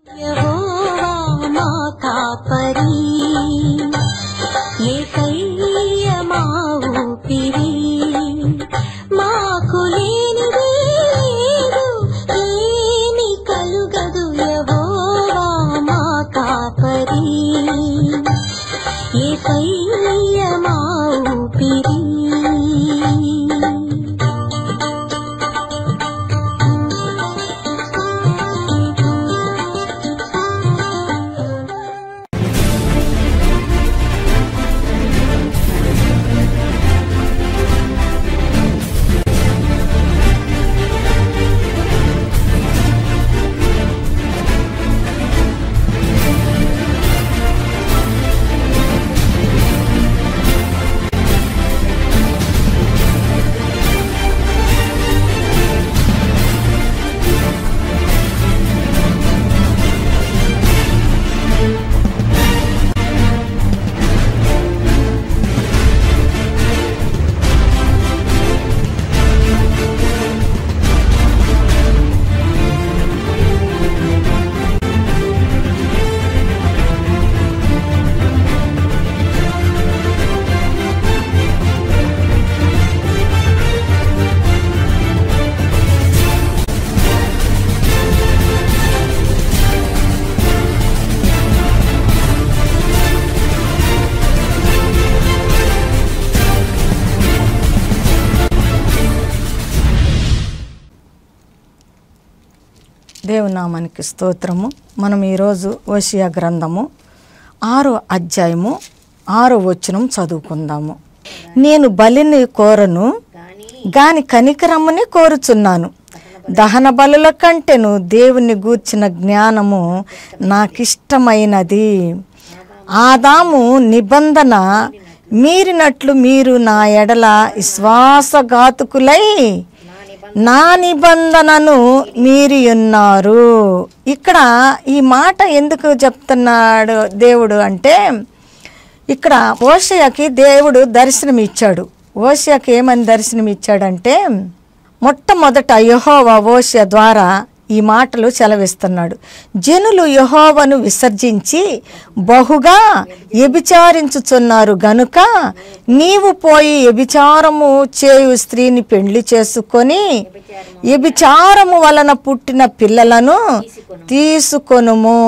యెహోవా మా కాపరి యేసయ్య మా ఊపిరి మాకు లేనిదే లేదు ఏమి కలుగదు యెహోవా మా కాపరి యేసయ్య మా ఊపిరి దేవునామానికి స్తోత్రము మనం ఈరోజు ఓషియా గ్రంథము ఆరో అధ్యాయము ఆరో వచనం చదువుకుందాము నేను బలిని కోరను గాని కనికరమ్మని కోరుచున్నాను దహన బలుల కంటేను దేవుని గూర్చిన జ్ఞానము నాకిష్టమైనది ఆదాము నిబంధన మీరినట్లు మీరు నా ఎడల విశ్వాసఘాతుకులై నా నిబంధనను మీరి ఉన్నారు ఇక్కడ ఈ మాట ఎందుకు చెప్తున్నాడు దేవుడు అంటే ఇక్కడ ఓషయకి దేవుడు దర్శనం ఇచ్చాడు ఓషయకి ఏమని దర్శనం ఇచ్చాడంటే మొట్టమొదట యహోవా ఓషయ ద్వారా ఈ మాటలు సెలవిస్తున్నాడు జనులు యహోవను విసర్జించి బహుగా వ్యభిచారించుచున్నారు గనుక నీవు పోయి వ్యభిచారము చేయు స్త్రీని పెండ్లి చేసుకొని వ్యభిచారము వలన పుట్టిన పిల్లలను తీసుకొనుము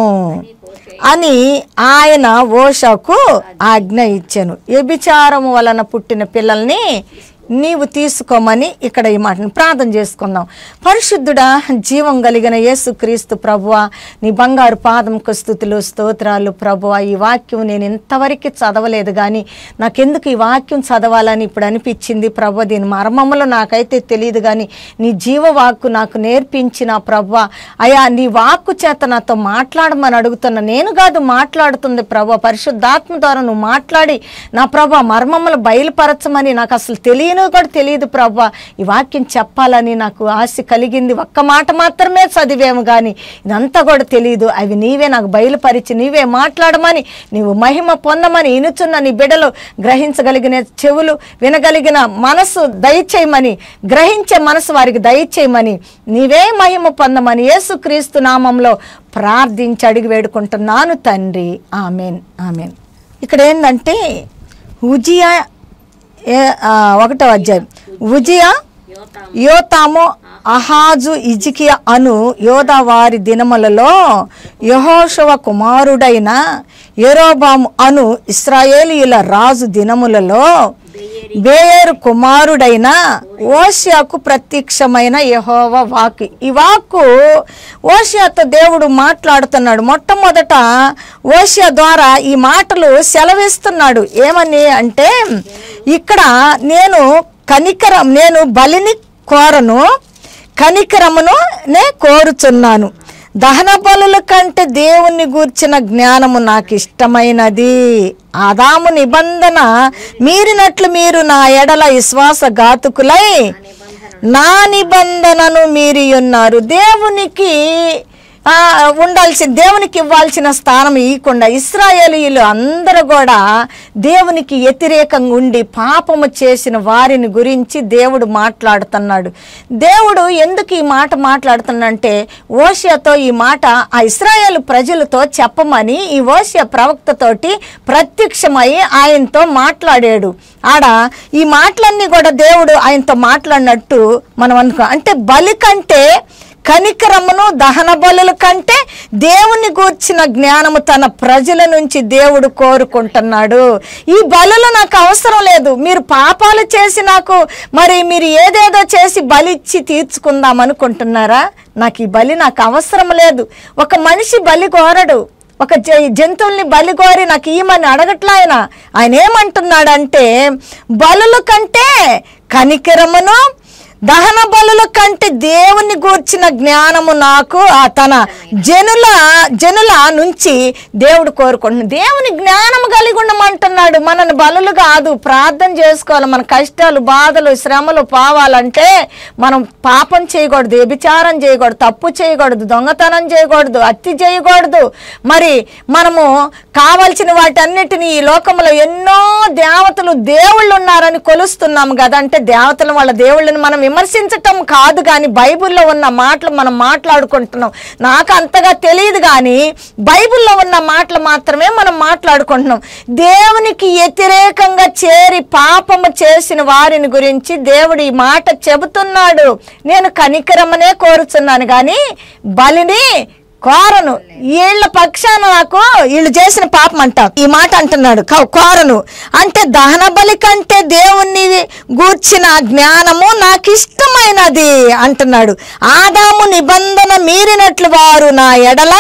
అని ఆయన ఓషకు ఆజ్ఞ ఇచ్చాను వ్యభిచారము వలన పుట్టిన పిల్లల్ని నీవు తీసుకోమని ఇక్కడ ఈ మాటను ప్రార్థన చేసుకుందాం పరిశుద్ధుడా జీవం కలిగిన యేసుక్రీస్తు ప్రభువ నీ బంగారు పాదంకు స్థుతులు స్తోత్రాలు ప్రభువ ఈ వాక్యం నేను ఇంతవరకు చదవలేదు కానీ నాకెందుకు ఈ వాక్యం చదవాలని ఇప్పుడు అనిపించింది ప్రభు దీని మర్మములు నాకైతే తెలియదు కానీ నీ జీవవాక్కు నాకు నేర్పించిన ప్రభు అయా నీ వాక్కు చేత నాతో మాట్లాడమని అడుగుతున్నా నేను కాదు మాట్లాడుతుంది ప్రభు పరిశుద్ధాత్మ ద్వారా నువ్వు మాట్లాడి నా ప్రభు మర్మములు బయలుపరచమని నాకు అసలు తెలియను కూడా తెలియదు ప్రభు ఈ వాక్యం చెప్పాలని నాకు ఆశ కలిగింది ఒక్క మాట మాత్రమే చదివేము కానీ ఇదంతా కూడా తెలియదు అవి నీవే నాకు బయలుపరిచి నీవే మాట్లాడమని నీవు మహిమ పొందమని ఇనుచున్న నీ బిడలు గ్రహించగలిగిన చెవులు వినగలిగిన మనసు దయచేయమని గ్రహించే మనసు వారికి దయచేయమని నీవే మహిమ పొందమని యేసుక్రీస్తు నామంలో ప్రార్థించి అడిగి వేడుకుంటున్నాను తండ్రి ఆమెన్ ఆమెన్ ఇక్కడ ఏంటంటే ఉజియా ఏ ఆ, ఒకటో అధ్యాయం ఉజియా యోతాము అహాజు ఇజికియా అను యోధా వారి దినములలో యహోషవ కుమారుడైన యెరోబాము అను ఇస్రాయేలీయుల రాజు దినములలో బేయరు కుమారుడైన ఓషియాకు ప్రత్యక్షమైన యహోవ వాక్ ఈ వాక్కు ఓషియాతో దేవుడు మాట్లాడుతున్నాడు మొట్టమొదట ఓషియా ద్వారా ఈ మాటలు సెలవిస్తున్నాడు ఏమని అంటే ఇక్కడ నేను కనికరం నేను బలిని కోరను కనికరమును నే కోరుచున్నాను దహన బలుల కంటే దేవుని గూర్చిన జ్ఞానము నాకు ఇష్టమైనది ఆదాము నిబంధన మీరినట్లు మీరు నా ఎడల విశ్వాసఘాతుకులై నా నిబంధనను మీరి ఉన్నారు దేవునికి ఆ, ఉండాల్సిన దేవునికి ఇవ్వాల్సిన స్థానం ఇవ్వకుండా ఇస్రాయేలీలు అందరూ కూడా దేవునికి వ్యతిరేకంగా ఉండి పాపము చేసిన వారిని గురించి దేవుడు మాట్లాడుతున్నాడు దేవుడు ఎందుకు ఈ మాట మాట్లాడుతున్నాడంటే ఓషియాతో ఈ మాట ఆ ఇస్రాయేల్ ప్రజలతో చెప్పమని ఈ ఓషియా ప్రవక్తతోటి ప్రత్యక్షమై ఆయనతో మాట్లాడాడు ఆడ ఈ మాటలన్నీ కూడా దేవుడు ఆయనతో మాట్లాడినట్టు మనం అనుకో అంటే బలి కంటే కనికరమును దహన బలుల కంటే దేవుని గూర్చిన జ్ఞానము తన ప్రజల నుంచి దేవుడు కోరుకుంటున్నాడు ఈ బలులు నాకు అవసరం లేదు మీరు పాపాలు చేసి నాకు మరి మీరు ఏదేదో చేసి బలిచ్చి తీర్చుకుందాం అనుకుంటున్నారా నాకు ఈ బలి నాకు అవసరం లేదు ఒక మనిషి బలి కోరడు ఒక జ- జంతువుల్ని బలి కోరి నాకు ఈమని అడగట్లా ఆయన ఆయన ఏమంటున్నాడంటే బలుల కంటే కనికరమును దహన బలుల కంటే దేవుని గూర్చిన జ్ఞానము నాకు ఆ తన జనుల జనుల నుంచి దేవుడు కోరుకుంటున్నాడు దేవుని జ్ఞానం కలిగి ఉండమంటున్నాడు మనని బలులు కాదు ప్రార్థన చేసుకోవాలి మన కష్టాలు బాధలు శ్రమలు పోవాలంటే మనం పాపం చేయకూడదు వ్యభిచారం చేయకూడదు తప్పు చేయకూడదు దొంగతనం చేయకూడదు అత్తి చేయకూడదు మరి మనము కావలసిన వాటన్నిటిని ఈ లోకంలో ఎన్నో దేవతలు దేవుళ్ళు ఉన్నారని కొలుస్తున్నాం కదా అంటే దేవతల వాళ్ళ దేవుళ్ళని మనం విమర్శించటం కాదు కానీ బైబిల్లో ఉన్న మాటలు మనం మాట్లాడుకుంటున్నాం నాకు అంతగా తెలియదు కానీ బైబిల్లో ఉన్న మాటలు మాత్రమే మనం మాట్లాడుకుంటున్నాం దేవునికి వ్యతిరేకంగా చేరి పాపము చేసిన వారిని గురించి దేవుడు ఈ మాట చెబుతున్నాడు నేను కనికరమనే కోరుచున్నాను కానీ బలిని కోరను వీళ్ళ పక్షాన నాకు వీళ్ళు చేసిన పాపం అంట ఈ మాట అంటున్నాడు కో- కోరను అంటే దహన బలి కంటే దేవుణ్ణి గూర్చిన జ్ఞానము నాకు ఇష్టమైనది అంటున్నాడు ఆదాము నిబంధన మీరినట్లు వారు నా ఎడల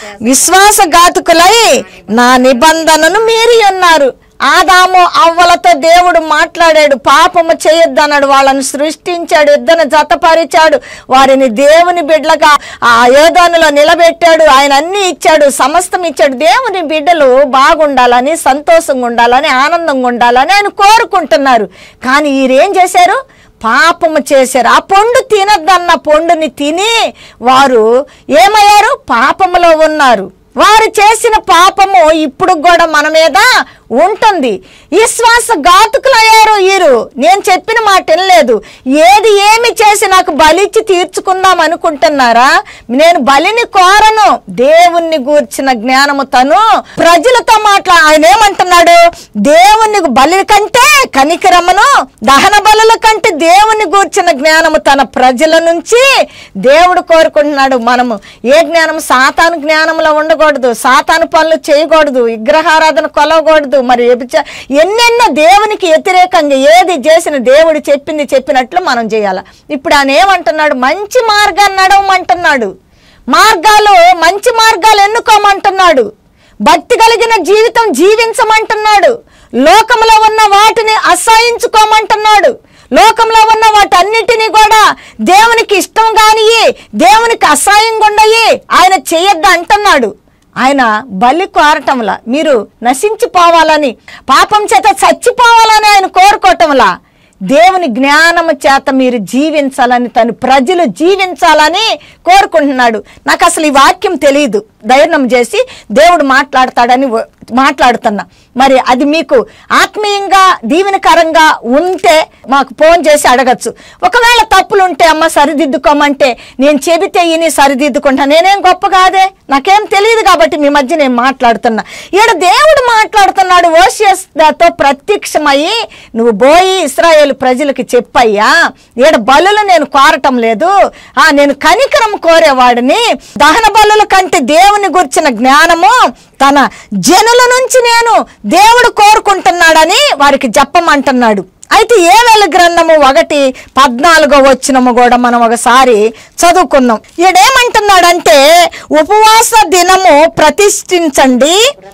విశ్వాసఘాతుకులై నా నిబంధనను మీరి ఉన్నారు ఆదాము అవ్వలతో దేవుడు మాట్లాడాడు పాపము చేయొద్దన్నాడు వాళ్ళని సృష్టించాడు ఇద్దరు జతపరిచాడు వారిని దేవుని బిడ్డలుగా ఆ యోధానులో నిలబెట్టాడు ఆయన అన్ని ఇచ్చాడు సమస్తం ఇచ్చాడు దేవుని బిడ్డలు బాగుండాలని సంతోషంగా ఉండాలని ఆనందంగా ఉండాలని ఆయన కోరుకుంటున్నారు కానీ వీరేం చేశారు పాపము చేశారు ఆ పండు తినద్దన్న పండుని తిని వారు ఏమయ్యారు పాపములో ఉన్నారు వారు చేసిన పాపము ఇప్పుడు కూడా మన మీద ఉంటుంది విశ్వాస ఘాతుకులయ్యారు వీరు నేను చెప్పిన మాట వినలేదు ఏది ఏమి చేసి నాకు బలిచ్చి తీర్చుకుందాం అనుకుంటున్నారా నేను బలిని కోరను దేవుణ్ణి గూర్చిన జ్ఞానము తను ప్రజలతో మాట్లా ఆయన ఏమంటున్నాడు దేవుని బలి కంటే కనికరమును దహన బలుల కంటే దేవుని గూర్చిన జ్ఞానము తన ప్రజల నుంచి దేవుడు కోరుకుంటున్నాడు మనము ఏ జ్ఞానం సాతాను జ్ఞానంలో ఉండకూడదు సాతాను పనులు చేయకూడదు విగ్రహారాధన కొలవకూడదు మరి వ్యభిచ- ఎన్నెన్నో దేవునికి వ్యతిరేకంగా ఏది చేసిన దేవుడు చెప్పింది చెప్పినట్లు మనం చేయాలి ఇప్పుడు ఆయన ఏమంటున్నాడు మంచి మార్గాన్ని నడవమంటున్నాడు మార్గాలు మంచి మార్గాలు ఎన్నుకోమంటున్నాడు భక్తి కలిగిన జీవితం జీవించమంటున్నాడు లోకంలో ఉన్న వాటిని అసహించుకోమంటున్నాడు లోకంలో ఉన్న వాటన్నిటినీ కూడా దేవునికి ఇష్టం కాని దేవునికి అసహాయంగా ఉండయి ఆయన చేయొద్దు అంటున్నాడు ఆయన బలి కోరటంలా మీరు నశించిపోవాలని పాపం చేత చచ్చిపోవాలని ఆయన కోరుకోవటంలా దేవుని జ్ఞానము చేత మీరు జీవించాలని తను ప్రజలు జీవించాలని కోరుకుంటున్నాడు నాకు అసలు ఈ వాక్యం తెలియదు ధైర్యం చేసి దేవుడు మాట్లాడతాడని వ- మాట్లాడుతున్నా మరి అది మీకు ఆత్మీయంగా దీవెనకరంగా ఉంటే మాకు ఫోన్ చేసి అడగచ్చు ఒకవేళ తప్పులు ఉంటే అమ్మ సరిదిద్దుకోమంటే నేను చెబితే ఈయన సరిదిద్దుకుంటా నేనేం గొప్ప కాదే నాకేం తెలియదు కాబట్టి మీ మధ్య నేను మాట్లాడుతున్నా ఈడ దేవుడు మాట్లాడుతున్నాడు ఓషియస్తో ప్రత్యక్షమయ్యి నువ్వు పోయి ఇస్రాయేల్ ప్రజలకి చెప్పయ్యా ఈడ బలులు నేను కోరటం లేదు ఆ నేను కనికరం కోరేవాడిని దహన బలుల కంటే దేవుని గుర్చిన జ్ఞానము తన జనుల నుంచి నేను దేవుడు కోరుకుంటున్నాడని వారికి చెప్పమంటున్నాడు అయితే ఏ వేల గ్రంథము ఒకటి పద్నాలుగో వచ్చినము కూడా మనం ఒకసారి చదువుకుందాం ఈడేమంటున్నాడంటే ఉపవాస దినము ప్రతిష్ఠించండి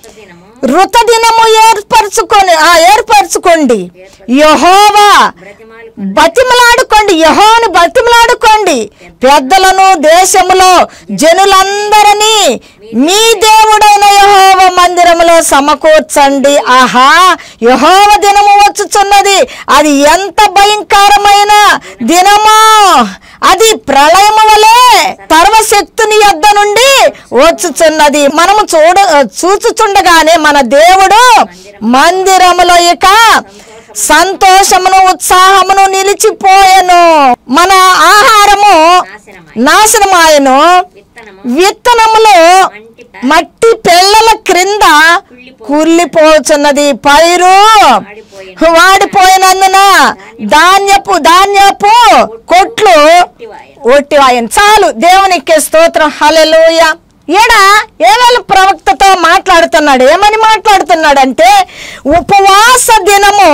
ఋత దినము ఏర్పరచుకొని ఆ ఏర్పరచుకోండి యహోవా బతిమలాడుకోండి యహోని బతిమలాడుకోండి పెద్దలను దేశములో జనులందరినీ మీ దేవుడైన యహోవ మందిరములో సమకూర్చండి ఆహా యహోవ దినము వచ్చుచున్నది అది ఎంత భయంకరమైన దినమో అది ప్రళయము వలె సర్వశక్తుని యొద్ద నుండి వచ్చుచున్నది మనము చూడ చూచుచుండగానే మన దేవుడు మందిరములో ఇక సంతోషమును ఉత్సాహమును నిలిచిపోయెను మన ఆహారము నాశనమాయను విత్తనములో మట్టి పెళ్ళల క్రింద కుళ్ళిపోచున్నది పైరు వాడిపోయినందున ధాన్యపు ధాన్యపు కొట్లు ఒట్టివాయను చాలు దేవునికి స్తోత్రం హల్లెలూయ ఈడ ఏవేళ ప్రవక్తతో మాట్లాడుతున్నాడు ఏమని మాట్లాడుతున్నాడంటే ఉపవాస దినము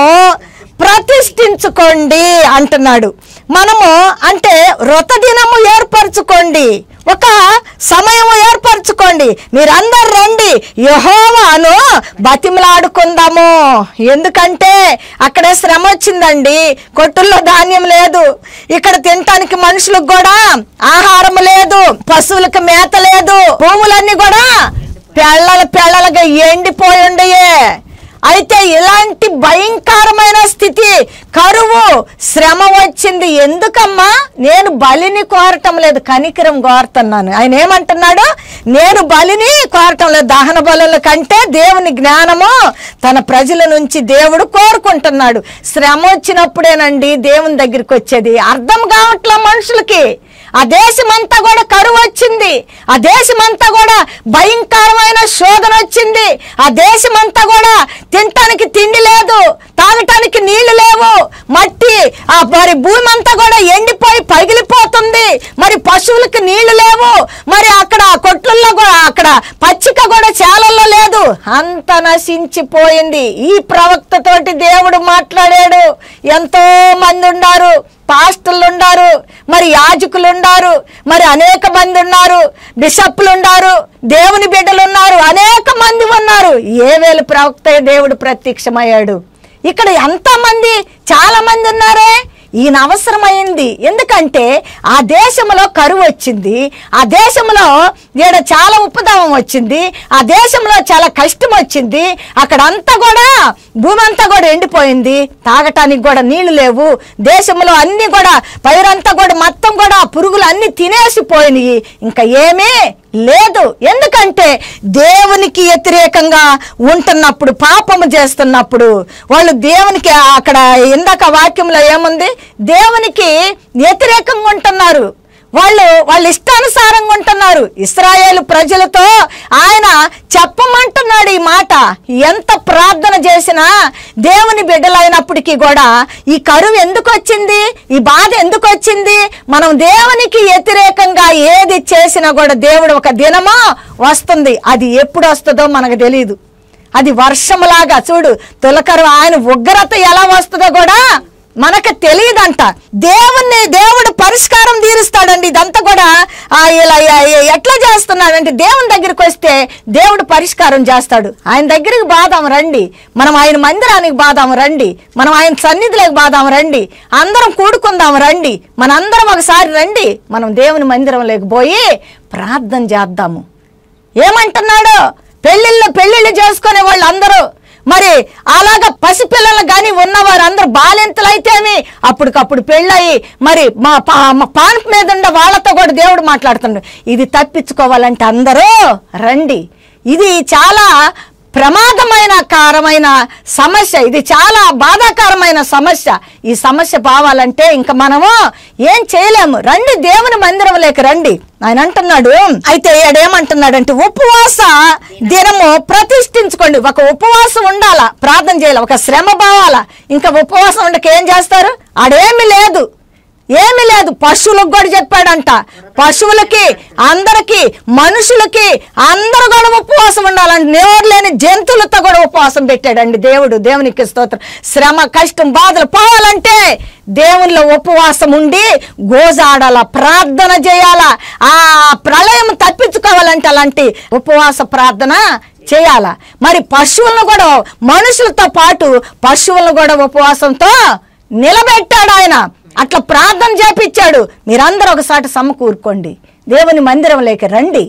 ప్రతిష్ఠించుకోండి అంటున్నాడు మనము అంటే వ్రత దినము ఏర్పరచుకోండి ఒక సమయం ఏర్పరచుకోండి మీరందరు రండి యహోవాను బతిమలాడుకుందాము ఎందుకంటే అక్కడ శ్రమ వచ్చిందండి కొట్టుల్లో ధాన్యం లేదు ఇక్కడ తినటానికి మనుషులకు కూడా ఆహారం లేదు పశువులకు మేత లేదు భూములన్నీ కూడా పెళ్ళల పెళ్ళలుగా ఎండిపోయి ఉండయే అయితే ఇలాంటి భయంకరమైన స్థితి కరువు శ్రమ వచ్చింది ఎందుకమ్మా నేను బలిని కోరటం లేదు కనికరం కోరుతున్నాను ఆయన ఏమంటున్నాడు నేను బలిని కోరటం లేదు దహన బలుల కంటే దేవుని జ్ఞానము తన ప్రజల నుంచి దేవుడు కోరుకుంటున్నాడు శ్రమ వచ్చినప్పుడేనండి దేవుని దగ్గరికి వచ్చేది అర్థం కావట్లే మనుషులకి ఆ దేశమంతా కూడా కరువు వచ్చింది ఆ దేశమంతా కూడా భయంకరమైన శోధన వచ్చింది ఆ దేశమంతా కూడా తినటానికి తిండి లేదు తాగటానికి నీళ్లు లేవు మట్టి ఆ మరి భూమి అంతా కూడా ఎండిపోయి పగిలిపోతుంది మరి పశువులకు నీళ్లు లేవు మరి అక్కడ కొట్లల్లో కూడా అక్కడ పచ్చిక కూడా చాలల్లో లేదు అంత నశించిపోయింది ఈ ప్రవక్తతోటి దేవుడు మాట్లాడాడు ఎంతో మంది ఉన్నారు పాస్టర్లు ఉన్నారు మరి యాజకులు ఉన్నారు మరి అనేక మంది ఉన్నారు బిషప్లు ఉన్నారు దేవుని బిడ్డలు ఉన్నారు అనేక మంది ఉన్నారు ఏ వేలు ప్రవక్త దేవుడు ప్రత్యక్షమయ్యాడు ఇక్కడ ఎంతమంది చాలా మంది ఉన్నారే ఈయన అవసరమైంది ఎందుకంటే ఆ దేశంలో కరువు వచ్చింది ఆ దేశంలో ఈడ చాలా ఉపద్రవం వచ్చింది ఆ దేశంలో చాలా కష్టం వచ్చింది అక్కడ అంతా కూడా భూమి అంతా కూడా ఎండిపోయింది తాగటానికి కూడా నీళ్లు లేవు దేశంలో అన్ని కూడా పైరంతా కూడా మొత్తం కూడా పురుగులు అన్ని తినేసిపోయినాయి ఇంకా ఏమీ లేదు ఎందుకంటే దేవునికి వ్యతిరేకంగా ఉంటున్నప్పుడు పాపము చేస్తున్నప్పుడు వాళ్ళు దేవునికి అక్కడ ఇందాక వాక్యంలో ఏముంది దేవునికి వ్యతిరేకంగా ఉంటున్నారు వాళ్ళు వాళ్ళ ఇష్టానుసారంగా ఉంటున్నారు ఇస్రాయేలు ప్రజలతో ఆయన చెప్పమంటున్నాడు ఈ మాట ఎంత ప్రార్థన చేసినా దేవుని బిడ్డలైనప్పటికీ కూడా ఈ కరువు ఎందుకు వచ్చింది ఈ బాధ ఎందుకు వచ్చింది మనం దేవునికి వ్యతిరేకంగా ఏది చేసినా కూడా దేవుడు ఒక దినమో వస్తుంది అది ఎప్పుడు వస్తుందో మనకు తెలియదు అది వర్షంలాగా చూడు తొలకరు ఆయన ఉగ్రత ఎలా వస్తుందో కూడా మనకు తెలియదంట దేవుణ్ణి దేవుడు పరిష్కారం తీరుస్తాడండి ఇదంతా కూడా ఆ, ఇలా ఇలా- ఎట్లా చేస్తున్నాడంటే దేవుని దగ్గరికి వస్తే దేవుడు పరిష్కారం చేస్తాడు ఆయన దగ్గరికి బాదాం రండి మనం ఆయన మందిరానికి బాదాం రండి మనం ఆయన సన్నిధిలోకి బాదాం రండి అందరం కూడుకుందాం రండి మనందరం ఒకసారి రండి మనం దేవుని మందిరంలోకి పోయి ప్రార్థన చేద్దాము ఏమంటున్నాడు పెళ్ళిళ్ళు పెళ్ళిళ్ళు చేసుకునే వాళ్ళు అందరూ మరి అలాగ పసిపిల్లలు కానీ ఉన్నవారు అందరూ బాలింతలు అయితేమి అప్పటికప్పుడు పెళ్ళయి మరి మా పా మా పాన్పు మీద ఉన్న వాళ్ళతో కూడా దేవుడు మాట్లాడుతున్నాడు ఇది తప్పించుకోవాలంటే అందరూ రండి ఇది చాలా ప్రమాదమైన కారమైన సమస్య ఇది చాలా బాధాకరమైన సమస్య ఈ సమస్య పోవాలంటే ఇంకా మనము ఏం చేయలేము రండి దేవుని మందిరంలోకి రండి ఆయన అంటున్నాడు అయితే ఏమంటున్నాడంటే ఉపవాస దినము ప్రతిష్ఠించుకోండి ఒక ఉపవాసం ఉండాలా ప్రార్థన చేయాలి ఒక శ్రమ పోవాలా ఇంకా ఉపవాసం ఉండక ఏం చేస్తారు ఆడేమి లేదు ఏమీ లేదు పశువులకు కూడా చెప్పాడంట పశువులకి అందరికి మనుషులకి అందరూ కూడా ఉపవాసం ఉండాలంటే నోరు లేని జంతువులతో కూడా ఉపవాసం పెట్టాడండి దేవుడు దేవునికి స్తోత్రం శ్రమ కష్టం బాధలు పోవాలంటే దేవునిలో ఉపవాసం ఉండి గోజాడాల ప్రార్థన చేయాలా ఆ ప్రళయం తప్పించుకోవాలంటే అలాంటి ఉపవాస ప్రార్థన చేయాలా మరి పశువులను కూడా మనుషులతో పాటు పశువులను కూడా ఉపవాసంతో నిలబెట్టాడు ఆయన అట్లా ప్రార్థన చేపించాడు మీరందరూ ఒకసారి సమకూరుకోండి దేవుని మందిరంలోకి రండి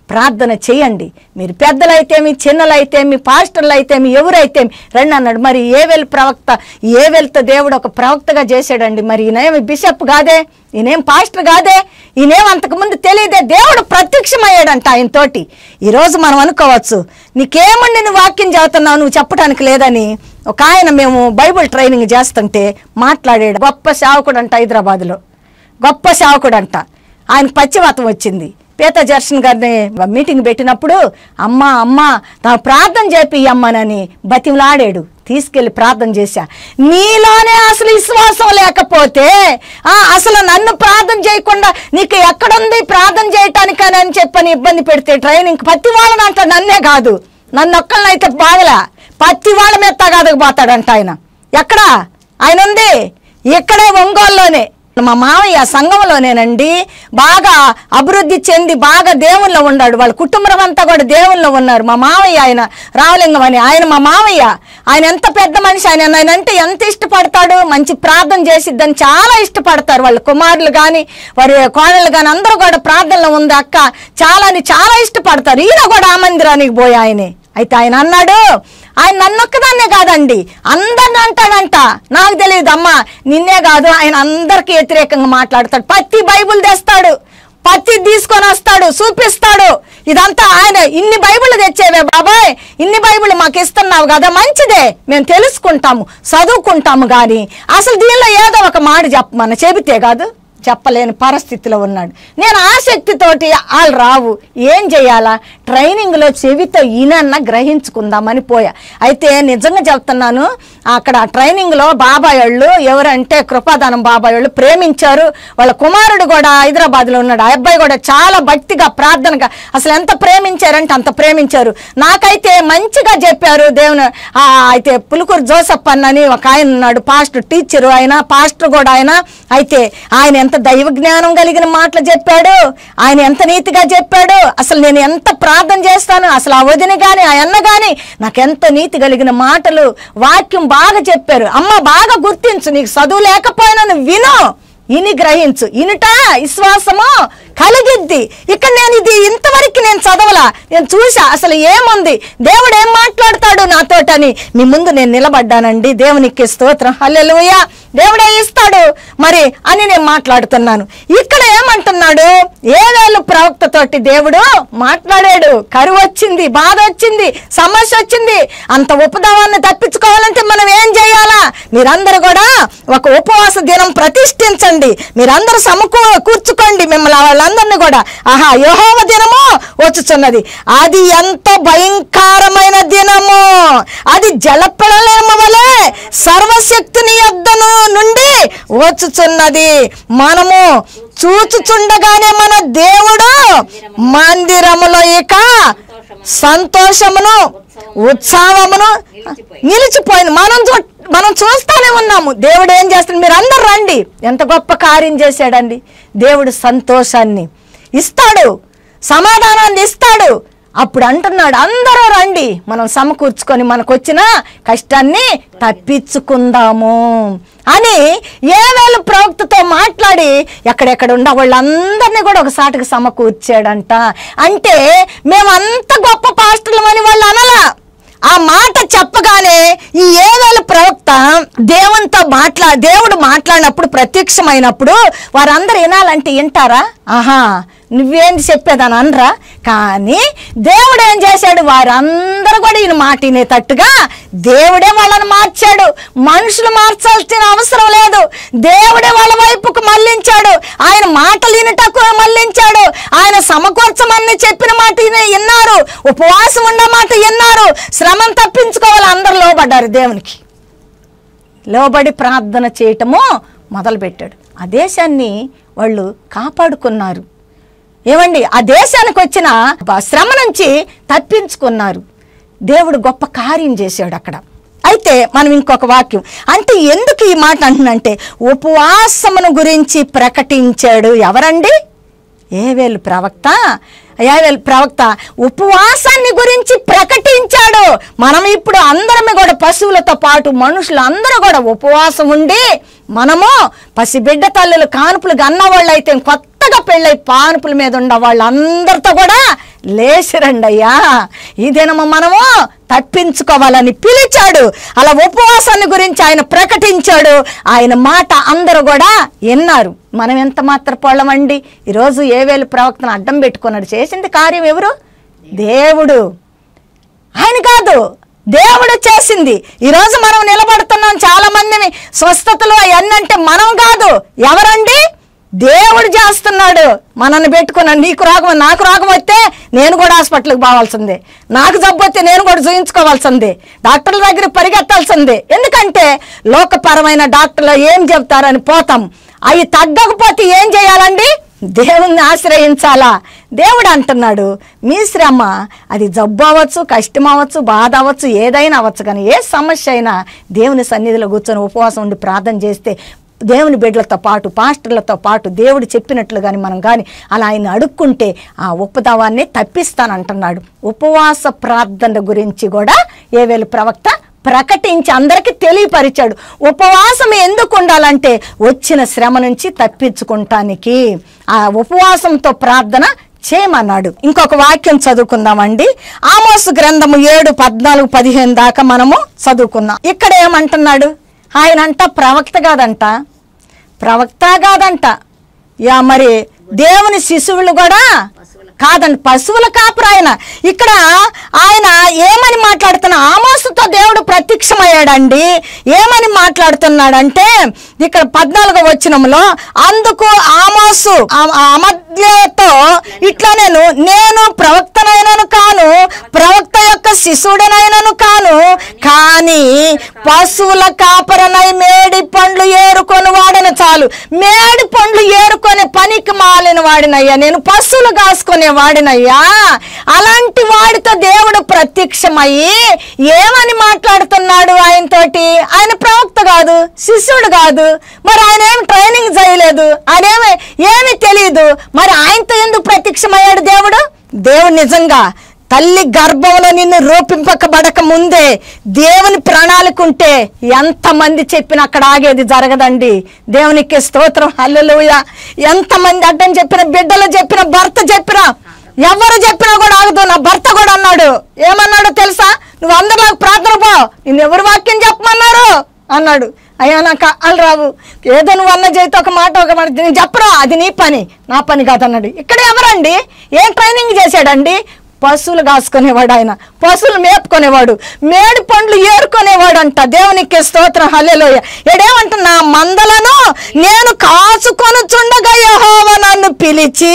ప్రార్థన చేయండి మీరు పెద్దలైతేమి చిన్నలైతేమి పాస్టర్లు అయితేమి ఎవరైతేమి రండి అన్నాడు మరి ఏవెల్ ప్రవక్త ఏవెల్తో దేవుడు ఒక ప్రవక్తగా చేశాడండి మరి ఈయనేమి బిషప్ కాదే ఈయనేం పాస్టర్ కాదే ఈయనేం అంతకుముందు తెలియదే దేవుడు ప్రత్యక్షమయ్యాడంట ఆయనతోటి ఈరోజు మనం అనుకోవచ్చు నీకేమండి నువ్వు వాక్యం చదువుతున్నావు నువ్వు చెప్పడానికి లేదని ఒక ఆయన మేము బైబిల్ ట్రైనింగ్ చేస్తుంటే మాట్లాడాడు గొప్ప సేవకుడు అంట హైదరాబాద్లో గొప్ప సేవకుడు అంట ఆయన పశ్చిమతం వచ్చింది పీత జర్షన్ గారిని మీటింగ్ పెట్టినప్పుడు అమ్మ అమ్మ నా ప్రార్థన చేపి అమ్మనని బతిమలాడాడు తీసుకెళ్లి ప్రార్థన చేశా నీలోనే అసలు విశ్వాసం లేకపోతే ఆ అసలు నన్ను ప్రార్థన చేయకుండా నీకు ఎక్కడుంది ప్రార్థన చేయటానికని అని చెప్పని ఇబ్బంది పెడితే ట్రైనింగ్ పత్తి వాళ్ళని అంట నన్నే కాదు నన్ను ఒక్కళ్ళనైతే బాగలా పత్తి వాళ్ళ మీద తగాదకపోతాడంట ఆయన ఎక్కడ ఆయన ఉంది ఇక్కడే ఒంగోలులోనే మా మామయ్య సంఘంలోనేనండి బాగా అభివృద్ధి చెంది బాగా దేవుల్లో ఉన్నాడు వాళ్ళ కుటుంబం అంతా కూడా దేవుల్లో ఉన్నారు మా మామయ్య ఆయన రావలింగం అని ఆయన మా మామయ్య ఆయన ఎంత పెద్ద మనిషి ఆయన ఆయన అంటే ఎంత ఇష్టపడతాడు మంచి ప్రార్థన చేసిద్దని చాలా ఇష్టపడతారు వాళ్ళ కుమారులు కానీ వారి కోడళ్ళు కానీ అందరూ కూడా ప్రార్థనలో ఉంది అక్క చాలా అని చాలా ఇష్టపడతారు ఈయన కూడా ఆ మందిరానికి పోయి ఆయనే అయితే ఆయన అన్నాడు ఆయన నన్నొక్కదాన్నే కాదండి అందరిని అంటాడంట నాకు తెలియదు అమ్మా నిన్నే కాదు ఆయన అందరికీ వ్యతిరేకంగా మాట్లాడతాడు పత్తి బైబుల్ తెస్తాడు పత్తి తీసుకొని వస్తాడు చూపిస్తాడు ఇదంతా ఆయన ఇన్ని బైబిల్ తెచ్చేవే బాబాయ్ ఇన్ని బైబిల్ మాకు ఇస్తున్నావు కదా మంచిదే మేము తెలుసుకుంటాము చదువుకుంటాము కానీ అసలు దీనిలో ఏదో ఒక మాట చెప్పమని చెబితే కాదు చెప్పలేని పరిస్థితిలో ఉన్నాడు నేను ఆసక్తితోటి వాళ్ళు రావు ఏం చేయాలా ట్రైనింగ్లో చెవితో ఈయనన్న గ్రహించుకుందామని పోయా అయితే నిజంగా చెప్తున్నాను అక్కడ ట్రైనింగ్లో బాబాయ్ వాళ్ళు ఎవరంటే కృపాదానం బాబాయ్ వాళ్ళు ప్రేమించారు వాళ్ళ కుమారుడు కూడా హైదరాబాద్లో ఉన్నాడు ఆ అబ్బాయి కూడా చాలా భక్తిగా ప్రార్థనగా అసలు ఎంత ప్రేమించారంటే అంత ప్రేమించారు నాకైతే మంచిగా చెప్పారు దేవుని ఆ, అయితే పులుకూరు జోసఫ్ అన్నని ఒక ఆయన ఉన్నాడు పాస్టర్ టీచరు ఆయన పాస్టర్ కూడా ఆయన అయితే ఆయన ఎంత దైవ జ్ఞానం కలిగిన మాటలు చెప్పాడు ఆయన ఎంత నీతిగా చెప్పాడు అసలు నేను ఎంత ప్రార్థన చేస్తాను అసలు ఆ వదిన గాని ఆ అన్న గాని నాకెంత నీతి కలిగిన మాటలు వాక్యం బాగా చెప్పారు అమ్మ బాగా గుర్తించు నీకు చదువు లేకపోయినా నువ్వు విను ఇని గ్రహించు ఇనుట విశ్వాసము కలిగిద్ది ఇక్కడ నేను ఇది ఇంతవరకు నేను చదవలా నేను చూసా అసలు ఏముంది దేవుడు ఏం మాట్లాడతాడు నాతోటని మీ ముందు నేను నిలబడ్డానండి దేవునికి స్తోత్రం హల్లెలూయ దేవుడే ఇస్తాడు మరి అని నేను మాట్లాడుతున్నాను ఇక్కడ ఏమంటున్నాడు ఏవేళ్ళు ప్రవక్తతోటి దేవుడు మాట్లాడాడు కరువు వచ్చింది బాధ వచ్చింది సమస్య వచ్చింది అంత ఉపద్రవాన్ని తప్పించుకోవాలంటే మనం ఏం చేయాలా మీరందరూ కూడా ఒక ఉపవాస దినం ప్రతిష్ఠించండి మీరందరూ సమకూ కూర్చుకోండి మిమ్మల్ని వాళ్ళందరినీ కూడా ఆహా యహోవ దినము వచ్చుచున్నది అది ఎంత భయంకరమైన దినము అది జలపిడలేమ వలె సర్వశక్తిని యొద్దను నుండి వచ్చుచున్నది మనము చూచుచుండగానే మన దేవుడు మందిరములో ఇక సంతోషమును ఉత్సాహమును నిలిచిపోయింది మనం చూ మనం చూస్తానే ఉన్నాము దేవుడు ఏం చేస్తాడు మీరు అందరు రండి ఎంత గొప్ప కార్యం చేశాడండి దేవుడు సంతోషాన్ని ఇస్తాడు సమాధానాన్ని ఇస్తాడు అప్పుడు అంటున్నాడు అందరూ రండి మనం సమకూర్చుకొని మనకు వచ్చిన కష్టాన్ని తప్పించుకుందాము అని ఏవేళ ప్రవక్తతో మాట్లాడి ఎక్కడెక్కడ ఉండ వాళ్ళందరినీ కూడా ఒక సాటుకు సమకూర్చాడంట అంటే మేమంత గొప్ప పాస్టర్లమని వాళ్ళు అనలా ఆ మాట చెప్పగానే ఈ ఏవేళ ప్రవక్త దేవునితో మాట్లా దేవుడు మాట్లాడినప్పుడు ప్రత్యక్షమైనప్పుడు వారందరూ వినాలంటే వింటారా ఆహా నువ్వేంటి చెప్పేదని అనరా కానీ దేవుడు ఏం చేశాడు వారందరూ కూడా ఈయన మాట వినేటట్టుగా దేవుడే వాళ్ళని మార్చాడు మనుషులు మార్చాల్సిన అవసరం లేదు దేవుడే వాళ్ళ వైపుకు మళ్ళించాడు ఆయన మాటలు వినటకు మళ్ళించాడు ఆయన సమకూర్చమని చెప్పిన మాట విని- విన్నారు ఉపవాసం ఉన్న మాట విన్నారు శ్రమం తప్పించుకోవాలి అందరు లోబడ్డారు దేవునికి లోబడి ప్రార్థన చేయటము మొదలుపెట్టాడు ఆ దేశాన్ని వాళ్ళు కాపాడుకున్నారు ఏమండి ఆ దేశానికి వచ్చిన బ- శ్రమ నుంచి తప్పించుకున్నారు దేవుడు గొప్ప కార్యం చేశాడు అక్కడ అయితే మనం ఇంకొక వాక్యం అంటే ఎందుకు ఈ మాట అంటున్నంటే ఉపవాసమును గురించి ప్రకటించాడు ఎవరండి ఏవేలు ప్రవక్త ఏవేలు ప్రవక్త ఉపవాసాన్ని గురించి ప్రకటించాడు మనం ఇప్పుడు అందరమే కూడా పశువులతో పాటు మనుషులు అందరూ కూడా ఉపవాసం ఉండి మనము పసిబిడ్డ తల్లులు కానుపులు గన్న వాళ్ళు అయితే కొత్తగా పెళ్ళై పానుపుల మీద ఉన్న వాళ్ళందరితో కూడా లేచిరండి అయ్యా ఈ దినము మనము తప్పించుకోవాలని పిలిచాడు అలా ఉపవాసాన్ని గురించి ఆయన ప్రకటించాడు ఆయన మాట అందరూ కూడా విన్నారు మనం ఎంత మాత్ర పొళ్ళమండి ఈరోజు ఏవేలు ప్రవక్తను అడ్డం పెట్టుకున్నాడు చేసింది కార్యం ఎవరు దేవుడు ఆయన కాదు దేవుడు చేసింది ఈరోజు మనం నిలబడుతున్నాం చాలా మందిని స్వస్థతలు అవన్నీ అంటే మనం కాదు ఎవరండి దేవుడు చేస్తున్నాడు మనల్ని పెట్టుకున్నాడు నీకు రోగం నాకు రోగం వస్తే నేను కూడా హాస్పిటల్కి పోవాల్సిందే నాకు జబ్బు వస్తే నేను కూడా చూయించుకోవాల్సిందే డాక్టర్ల దగ్గర పరిగెత్తాల్సిందే ఎందుకంటే లోకపరమైన డాక్టర్లు ఏం చెప్తారని పోతాం అవి తగ్గకపోతే ఏం చేయాలండి దేవుణ్ణి ఆశ్రయించాలా దేవుడు అంటున్నాడు మీ శ్రమ అది జబ్బు అవ్వచ్చు కష్టం అవ్వచ్చు బాధ అవ్వచ్చు ఏదైనా అవ్వచ్చు కానీ ఏ సమస్య అయినా దేవుని సన్నిధిలో కూర్చొని ఉపవాసం ఉండి ప్రార్థన చేస్తే దేవుని బిడ్డలతో పాటు పాస్టర్లతో పాటు దేవుడు చెప్పినట్లు కానీ మనం కానీ అలా ఆయన అడుక్కుంటే ఆ ఉపదావాన్ని తప్పిస్తానంటున్నాడు ఉపవాస ప్రార్థన గురించి కూడా ఏవేలు ప్రవక్త ప్రకటించి అందరికీ తెలియపరిచాడు ఉపవాసం ఎందుకు ఉండాలంటే వచ్చిన శ్రమ నుంచి తప్పించుకుంటానికి ఆ ఉపవాసంతో ప్రార్థన చేయమన్నాడు ఇంకొక వాక్యం చదువుకుందామండి ఆమోసు గ్రంథము ఏడు పద్నాలుగు పదిహేను దాకా మనము చదువుకున్నాం ఇక్కడ ఏమంటున్నాడు ఆయన అంట ప్రవక్త కాదంట ప్రవక్త కాదంట యా మరి దేవుని శిశువులు కూడా కాదండి పశువుల కాపురు ఆయన ఇక్కడ ఆయన ఏమని మాట్లాడుతున్నా ఆమోసుతో దేవుడు ప్రత్యక్షమయ్యాడండి ఏమని మాట్లాడుతున్నాడంటే ఇక్కడ పద్నాలుగో వచనంలో అందుకు ఆమోసు ఆ- ఆ అమధ్యతో ఇట్లా నేను నేను ప్రవక్తనైనను కాను ప్రవక్త యొక్క శిశుడనైనను కాను కానీ పశువుల కాపరనై మేడి పండ్లు ఏరుకొని వాడను చాలు మేడి పండ్లు ఏరుకొని పనికి మాలిన వాడినయ్యా నేను పశువులు కాసుకునే వాడినయ్యా అలాంటి వాడితో దేవుడు ప్రత్యక్షమయ్యి ఏమని మాట్లాడుతున్నాడు ఆయనతోటి ఆయన ప్రవక్త కాదు శిష్యుడు కాదు మరి ఆయన ఏమి ట్రైనింగ్ చేయలేదు ఆయన ఏమి ఏమి తెలియదు మరి ఆయనతో ఎందుకు ప్రత్యక్షమయ్యాడు దేవుడు దేవుడు నిజంగా తల్లి గర్భంలో నిన్ను రూపింపకబడక ముందే దేవుని ప్రణాళిక ఉంటే ఎంతమంది చెప్పిన అక్కడ ఆగేది జరగదండి దేవునికి స్తోత్రం హల్లెలూయ ఎంతమంది అడ్డం చెప్పిన బిడ్డలు చెప్పిన భర్త చెప్పినా ఎవరు చెప్పినా కూడా ఆగదు నా భర్త కూడా అన్నాడు ఏమన్నాడో తెలుసా నువ్వు అందరిలాగా ప్రార్థన పో నిన్ను ఎవరు వాక్యం చెప్పమన్నారు అన్నాడు అయ్యా నాకు అల్లు రావు ఏదో నువ్వు అన్న చేతి ఒక మాట ఒక మాట నేను చెప్పరా అది నీ పని నా పని కాదన్నాడు ఇక్కడ ఎవరండి ఏం ట్రైనింగ్ చేశాడండి పశువులు కాసుకునేవాడు ఆయన పశువులు మేపుకునేవాడు మేడి పండ్లు ఏరుకునేవాడు అంట దేవునికి స్తోత్రం హల్లెలూయ ఎడేమంట నా మందలను నేను కాచుకొని చుండగా యెహోవా నన్ను పిలిచి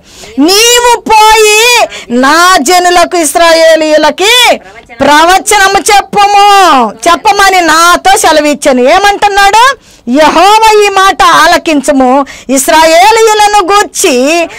నీవు పోయి నా జనులకు ఇస్రాయేలీయులకి ప్రవచనము చెప్పము చెప్పమని నాతో సెలవిచ్చాను ఏమంటున్నాడు యహోవ ఈ మాట ఆలకించము ఇస్రాయేలీయులను గూర్చి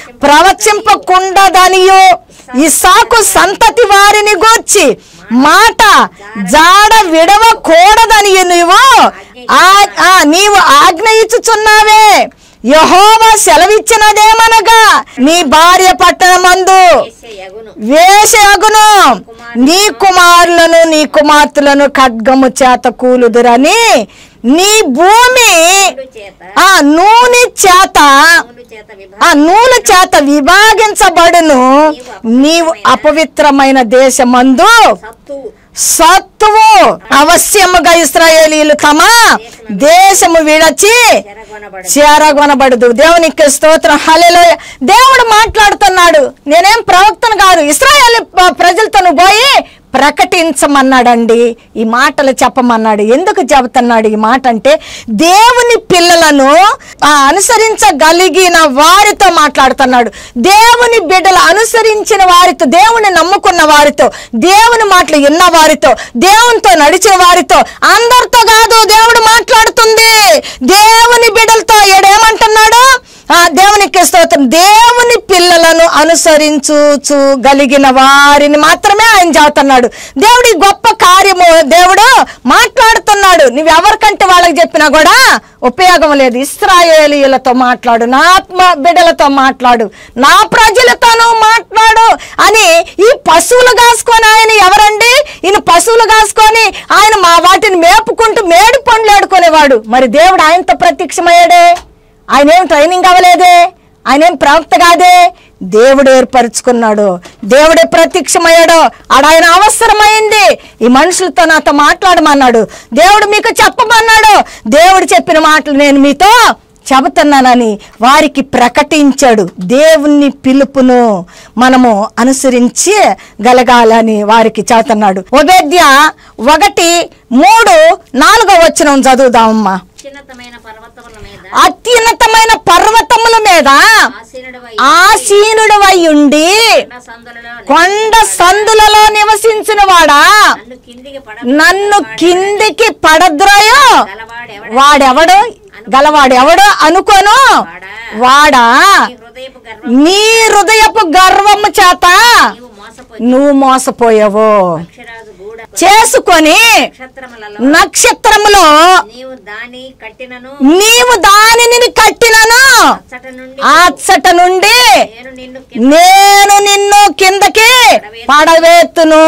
ప్రవచింపకుండదనియు ఇసాకు సంతతి వారిని గూర్చి మాట జాడ విడవకూడదని నీవు ఆ- ఆ, నీవు ఆజ్ఞ ఇచ్చుచున్నావే యహోవ సెలవిచ్చినదేమనగా నీ భార్య పట్టణమందు యగును వేషగును నీ కుమారులను నీ కుమార్తెలను ఖడ్గము చేత కూలుదురని నీ భూమి చేత ఆ నూనె చేత మూడు చేత ఆ నూనె చేత విభాగించబడును నీవు అపవిత్రమైన దేశమందు సత్తు సత్తువు అవశ్యముగా ఇస్రాయేలీలు తమ దేశము విడచి చెరగొనబడు చేరగొనబడదు దేవునికి స్తోత్రం హల్లెలూయ దేవుడు మాట్లాడుతున్నాడు నేనేం ప్రవక్తను కాదు ఇస్రాయేల్ ప్రజలతో నువ్వు పోయి ప్రకటించమన్నాడండి ఈ మాటలు చెప్పమన్నాడు ఎందుకు చెబుతున్నాడు ఈ మాట అంటే దేవుని పిల్లలను ఆ, అనుసరించగలిగిన వారితో మాట్లాడుతున్నాడు దేవుని బిడ్డలు అనుసరించిన వారితో దేవుని నమ్ముకున్న వారితో దేవుని మాటలు విన్న వారితో దేవునితో నడిచిన వారితో అందరితో కాదు దేవుడు మాట్లాడుతుంది దేవుని బిడ్డలతో ఏడేమంటున్నాడు ఆ దేవునికి స్తోత్రం దేవుని పిల్లలను అనుసరించుచు గలిగిన వారిని మాత్రమే ఆయన చెబుతున్నాడు దేవుడి గొప్ప కార్యము దేవుడు మాట్లాడుతున్నాడు నువ్వు ఎవరికంటే వాళ్ళకి చెప్పినా కూడా ఉపయోగం లేదు ఇస్రాయేలీయులతో మాట్లాడు నా ఆత్మ బిడ్డలతో మాట్లాడు నా ప్రజలతోనూ మాట్లాడు అని ఈ పశువులు కాసుకొని ఆయన ఎవరండి ఈయన పశువులు కాసుకొని ఆయన మా వాటిని మేపుకుంటూ మేడి పండ్లు ఆడుకునేవాడు మరి దేవుడు ఆయనతో ప్రత్యక్షమయ్యాడే ఆయన ఏం ట్రైనింగ్ అవ్వలేదే ఆయన ఏం ప్రవక్త కాదే దేవుడు ఏర్పరచుకున్నాడు దేవుడే ప్రత్యక్షమయ్యాడు ఆడాయన అవసరమైంది ఈ మనుషులతో నాతో మాట్లాడమన్నాడు దేవుడు మీకు చెప్పమన్నాడు దేవుడు చెప్పిన మాటలు నేను మీతో చెబుతున్నానని వారికి ప్రకటించాడు దేవుని పిలుపును మనము అనుసరించి గలగాలని వారికి చెబుతున్నాడు ఉబేద్య ఒకటి మూడు నాలుగో వచనం చదువుదామమ్మా చిన్నతమైన పర్వతముల మీద అత్యున్నతమైన పర్వతముల మీద ఆసీనుడవై ఆసీనుడు ఉండి కొండ సందులలో కొండ సందులలో నివసించిన వాడా నన్ను కిందికి పడ నన్ను కిందికి పడద్రోయో గలవాడెవడ వాడెవడు గలవాడెవడో అనుకోను వాడా నీ హృదయపు గర్వం నీ హృదయపు గర్వము చేత నీవు మోసపోయి నువ్వు మోసపోయావు అక్షరాజు గూడ చేసుకొని నక్షత్రములలో నక్షత్రములో నీవు దాని కట్టినను నీవు దానిని కట్టినను అచ్చట నుండి అచ్చట నుండి నేను నిన్ను నేను నిన్ను కిందకి పడవేత్తును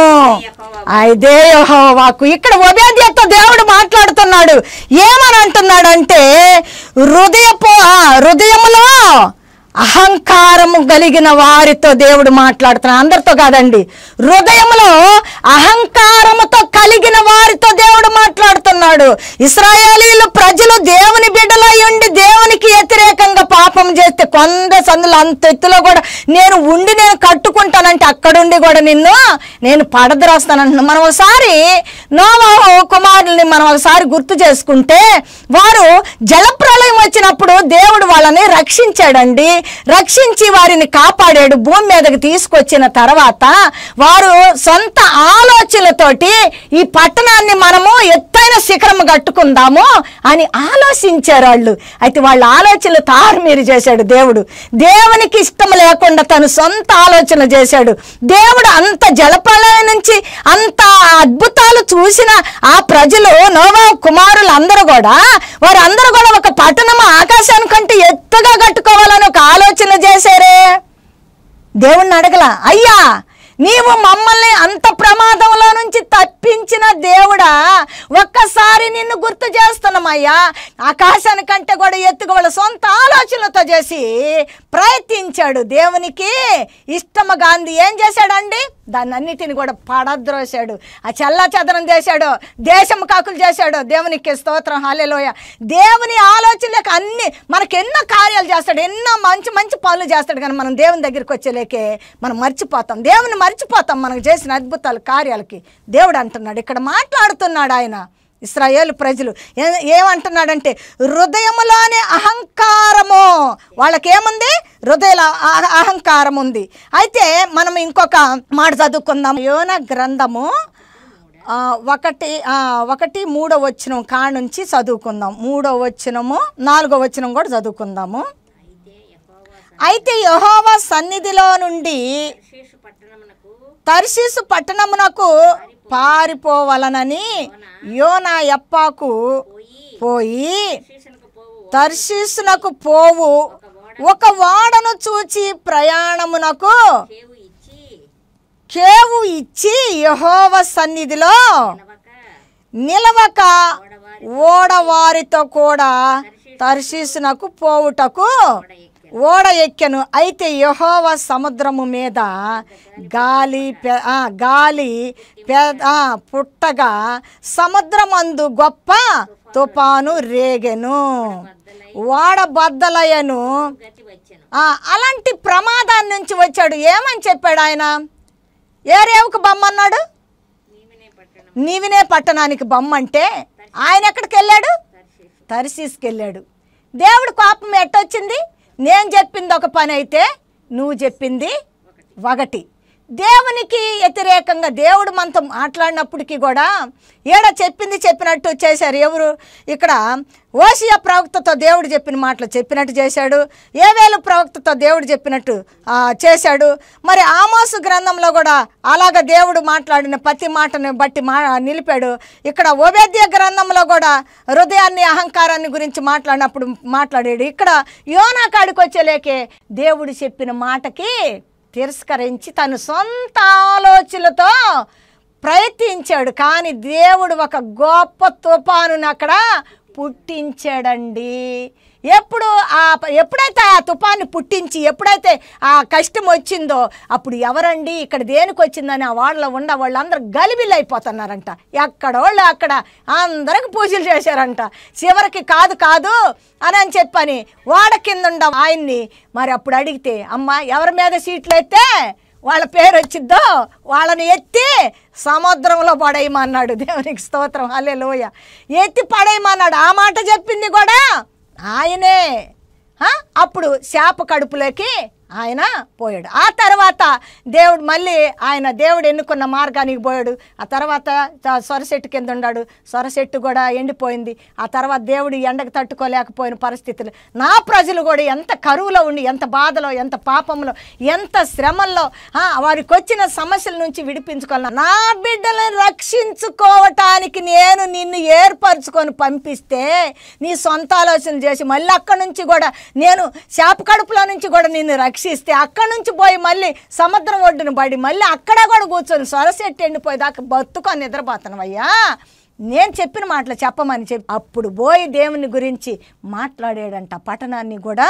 అదే యెహోవాకు ఇక్కడ ఉభయత దేవుడు మాట్లాడుతున్నాడు ఏమని అంటున్నాడంటే హృదయపు ఆ హృదయములో అహంకారము కలిగిన వారితో దేవుడు మాట్లాడుతున్నాడు అందరితో కాదండి హృదయంలో అహంకారముతో కలిగిన వారితో దేవుడు మాట్లాడుతున్నాడు ఇస్రాయేలీలు ప్రజలు దేవుని బిడ్డలై ఉండి దేవునికి వ్యతిరేకంగా పాపం చేస్తే కొంద సందులు అంత ఎత్తులో కూడా నేను ఉండి నేను కట్టుకుంటానంటే అక్కడుండి కూడా నిన్ను నేను పడద్రోస్తానంటున్నా మనం ఒకసారి నోవాహు కుమారుల్ని మనం ఒకసారి గుర్తు చేసుకుంటే వారు జలప్రలయం వచ్చినప్పుడు దేవుడు వాళ్ళని రక్షించాడండి రక్షించి వారిని కాపాడాడు భూమి మీదకి తీసుకొచ్చిన తర్వాత వారు సొంత ఆలోచనలతోటి ఈ పట్టణాన్ని మనము ఎత్తైన శిఖరం కట్టుకుందాము అని ఆలోచించారు వాళ్ళు అయితే వాళ్ళ ఆలోచనలు తారుమీరు చేశాడు దేవుడు దేవునికి ఇష్టం లేకుండా తను సొంత ఆలోచన చేశాడు దేవుడు అంత జలప్రలయం నుంచి అంత అద్భుతాలు చూసిన ఆ ప్రజలు నోవా కుమారులు అందరూ కూడా వారందరూ కూడా ఒక పట్టణం ఆకాశానికంటే ఎత్తుగా కట్టుకోవాలని ఒక ఆలోచన చేశారే దేవుణ్ణి అడగల అయ్యా నీవు మమ్మల్ని అంత ప్రమాదంలో నుంచి తప్పించిన దేవుడా ఒక్కసారి నిన్ను గుర్తు చేస్తున్నామయ్యా ఆకాశానికంటే కూడా ఎత్తుకు వాళ్ళ సొంత ఆలోచనలతో చేసి ప్రయత్నించాడు దేవునికి ఇష్టమ గాంధీ ఏం చేశాడండి దాన్ని అన్నిటిని కూడా పడద్రోశాడు ఆ చల్లా చెదరం చేశాడు దేశం కాకులు చేశాడు దేవునికి స్తోత్రం హాలేలోయ దేవుని ఆలోచనలకు అన్ని మనకి ఎన్నో కార్యాలు చేస్తాడు ఎన్నో మంచి మంచి పనులు చేస్తాడు కానీ మనం దేవుని దగ్గరికి వచ్చేలేకే మనం మర్చిపోతాం దేవుని మర్చిపోతాం మనకు చేసిన అద్భుతాల కార్యాలకి దేవుడు అంటున్నాడు ఇక్కడ మాట్లాడుతున్నాడు ఆయన ఇస్రాయేలు ప్రజలు ఏ- ఏమంటున్నాడంటే హృదయములోనే అహంకారము వాళ్ళకేముంది హృదయ అహంకారం ఉంది అయితే మనం ఇంకొక మాట చదువుకుందాం యోన గ్రంథము ఆ, ఒకటి ఆ, ఒకటి మూడో వచనం కాడ నుంచి చదువుకుందాం మూడో వచనము నాలుగో వచనం కూడా చదువుకుందాము అయితే యెహోవా సన్నిధిలో నుండి శేషు పట్టణమునకు తర్షీసు పట్టణమునకు పారిపోవలనని యోనా యప్పాకు పోయి పోయి శేషునకు పోవు తర్షీసునకు పోవు ఒక వాడను చూచి ప్రయాణమునకు కేవు ఇచ్చి కేవు ఇచ్చి యెహోవ సన్నిధిలో నవక నిలవక ఓడవారితో కూడా తర్షీసునకు పోవుటకు ఓడ ఎక్కెను అయితే యెహోవ సముద్రము మీద గాలి పె- ఆ, గాలి పె- ఆ, పుట్టగా సముద్రమందు గొప్ప తుఫాను రేగెను ఓడ బద్దలయ్యను గతి వచ్చెను ఆ, అలాంటి ప్రమాదాన్ని నుంచి వచ్చాడు ఏమని చెప్పాడు ఆయన ఏ రేవుకు బొమ్మన్నాడు నీవినే పట్టణం నీవినే పట్టణానికి బొమ్మంటే ఆయన ఎక్కడికి వెళ్ళాడు తరిశీస్కి వెళ్ళాడు దేవుడు కోపం ఎట్టొచ్చింది నేను చెప్పింది ఒక పని అయితే నువ్వు చెప్పింది ఒకటి దేవునికి వ్యతిరేకంగా దేవుడు మనతో మాట్లాడినప్పటికీ కూడా ఏడ చెప్పింది చెప్పినట్టు చేశారు ఎవరు ఇక్కడ ఓషియా ప్రవక్తతో దేవుడు చెప్పిన మాటలు చెప్పినట్టు చేశాడు ఏవేలు ప్రవక్తతో దేవుడు చెప్పినట్టు ఆ, చేశాడు మరి ఆమోసు గ్రంథంలో కూడా అలాగ దేవుడు మాట్లాడిన ప్రతి మాటని బట్టి మా నిలిపాడు ఇక్కడ ఓవేద్య గ్రంథంలో కూడా హృదయాన్ని అహంకారాన్ని గురించి మాట్లాడినప్పుడు మాట్లాడాడు ఇక్కడ యోనా కాడికి వచ్చేలేకే దేవుడు చెప్పిన మాటకి తిరస్కరించి తను సొంత ఆలోచనలతో ప్రయత్నించాడు కానీ దేవుడు ఒక గొప్ప తుఫానుని అక్కడ పుట్టించాడండి ఎప్పుడు ఆ ఎప్పుడైతే ఆ తుఫాన్ని పుట్టించి ఎప్పుడైతే ఆ కష్టం వచ్చిందో అప్పుడు ఎవరండి ఇక్కడ దేనికి వచ్చిందని ఆ వాళ్ళలో ఉన్న వాళ్ళందరూ గలిబిల్లు అయిపోతున్నారంట ఎక్కడోళ్ళు అక్కడ అందరికి పూజలు చేశారంట చివరికి కాదు కాదు అని అని చెప్పని వాడ కింద ఉండ ఆయన్ని మరి అప్పుడు అడిగితే అమ్మ ఎవరి మీద సీట్లు అయితే వాళ్ళ పేరు వచ్చిద్దో వాళ్ళని ఎత్తి సముద్రంలో పడేయమన్నాడు దేవునికి స్తోత్రం హలే లోయ ఎత్తి పడేయమన్నాడు ఆ మాట చెప్పింది కూడా ఆయనే హ? అప్పుడు శాప కడుపులోకి ఆయన పోయాడు ఆ తర్వాత దేవుడు మళ్ళీ ఆయన దేవుడు ఎన్నుకున్న మార్గానికి పోయాడు ఆ తర్వాత త- సొరసెట్టు కింద ఉన్నాడు సొరసెట్టు కూడా ఎండిపోయింది ఆ తర్వాత దేవుడు ఈ ఎండకు తట్టుకోలేకపోయిన పరిస్థితులు నా ప్రజలు కూడా ఎంత కరువులో ఉండి ఎంత బాధలో ఎంత పాపంలో ఎంత శ్రమల్లో ఆ, వారికి వచ్చిన సమస్యల నుంచి విడిపించుకోవాలి నా బిడ్డలను రక్షించుకోవటానికి నేను నిన్ను ఏర్పరచుకొని పంపిస్తే నీ సొంత ఆలోచన చేసి మళ్ళీ అక్కడి నుంచి కూడా నేను శాప కడుపులో నుంచి కూడా నిన్ను రక్షిస్తే అక్కడి నుంచి పోయి మళ్ళీ సముద్రం ఒడ్డున పడి మళ్ళీ అక్కడ కూడా కూర్చొని సొరసెట్టు ఎండిపోయేదాకా బతుకొని నిద్రపోతానవయ్యా నేను చెప్పిన మాటలు చెప్పమని చెప్పి అప్పుడు పోయి దేవుని గురించి మాట్లాడాడంట పట్టణాన్ని కూడా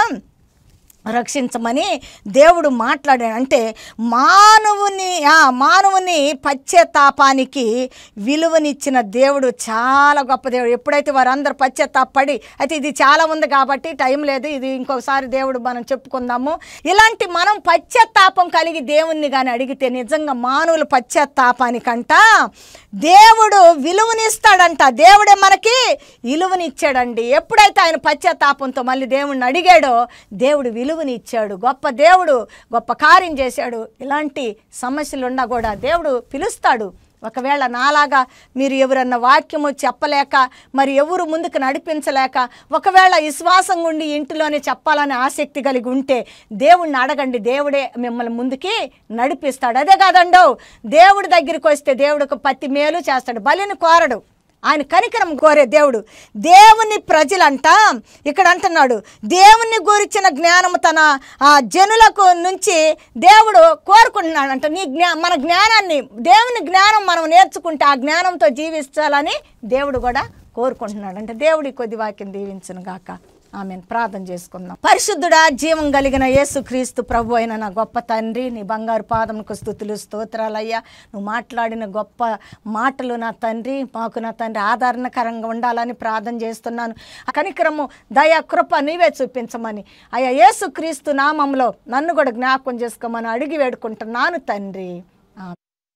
రక్షించమని దేవుడు మాట్లాడాడు అంటే మానవుని ఆ మానవుని పశ్చాత్తాపానికి విలువనిచ్చిన దేవుడు చాలా గొప్ప దేవుడు ఎప్పుడైతే వారందరూ పశ్చాత్తాపడి అయితే ఇది చాలా ఉంది కాబట్టి టైం లేదు ఇది ఇంకొకసారి దేవుడు మనం చెప్పుకుందాము ఇలాంటి మనం పశ్చాత్తాపం కలిగి దేవుణ్ణి కానీ అడిగితే నిజంగా మానవుల పశ్చాత్తాపానికంట దేవుడు విలువనిస్తాడంట దేవుడే మనకి విలువనిచ్చాడండి ఎప్పుడైతే ఆయన పశ్చాత్తాపంతో మళ్ళీ దేవుణ్ణి అడిగాడో దేవుడు విలువని ఇచ్చాడు గొప్ప దేవుడు గొప్ప కార్యం చేశాడు ఇలాంటి సమస్యలు ఉన్నా కూడా దేవుడు పిలుస్తాడు ఒకవేళ నాలాగా మీరు ఎవరన్నా వాక్యము చెప్పలేక మరి ఎవరు ముందుకు నడిపించలేక ఒకవేళ విశ్వాసం ఉండి ఇంటిలోనే చెప్పాలని ఆసక్తి కలిగి ఉంటే దేవుణ్ణి అడగండి దేవుడే మిమ్మల్ని ముందుకి నడిపిస్తాడు అదే కాదండో దేవుడి దగ్గరికి వస్తే దేవుడికి పత్తి మేలు చేస్తాడు బలిని కోరడు ఆయన కనికరం కోరే దేవుడు దేవుని ప్రజలంట ఇక్కడ అంటున్నాడు దేవుని గురించిన జ్ఞానము తన ఆ జనులకు నుంచి దేవుడు కోరుకుంటున్నాడంట నీ జ్ఞా మన జ్ఞానాన్ని దేవుని జ్ఞానం మనం నేర్చుకుంటే ఆ జ్ఞానంతో జీవించాలని దేవుడు కూడా కోరుకుంటున్నాడు అంటే దేవుడి కొద్ది వాక్యం దీవించను గాక ఆమె ప్రార్థన చేసుకుందాం పరిశుద్ధుడా జీవం కలిగిన యేసు క్రీస్తు ప్రభు అయిన నా గొప్ప తండ్రి నీ బంగారు పాదముకు స్థుతులు స్తోత్రాలయ్యా నువ్వు మాట్లాడిన గొప్ప మాటలు నా తండ్రి మాకు నా తండ్రి ఆదరణకరంగా ఉండాలని ప్రార్థన చేస్తున్నాను ఆ కనికరము దయ కృప నీవే చూపించమని అయ్యా యేసు క్రీస్తు నామంలో నన్ను కూడా జ్ఞాపకం చేసుకోమని అడిగి వేడుకుంటున్నాను తండ్రి ఆమేన్.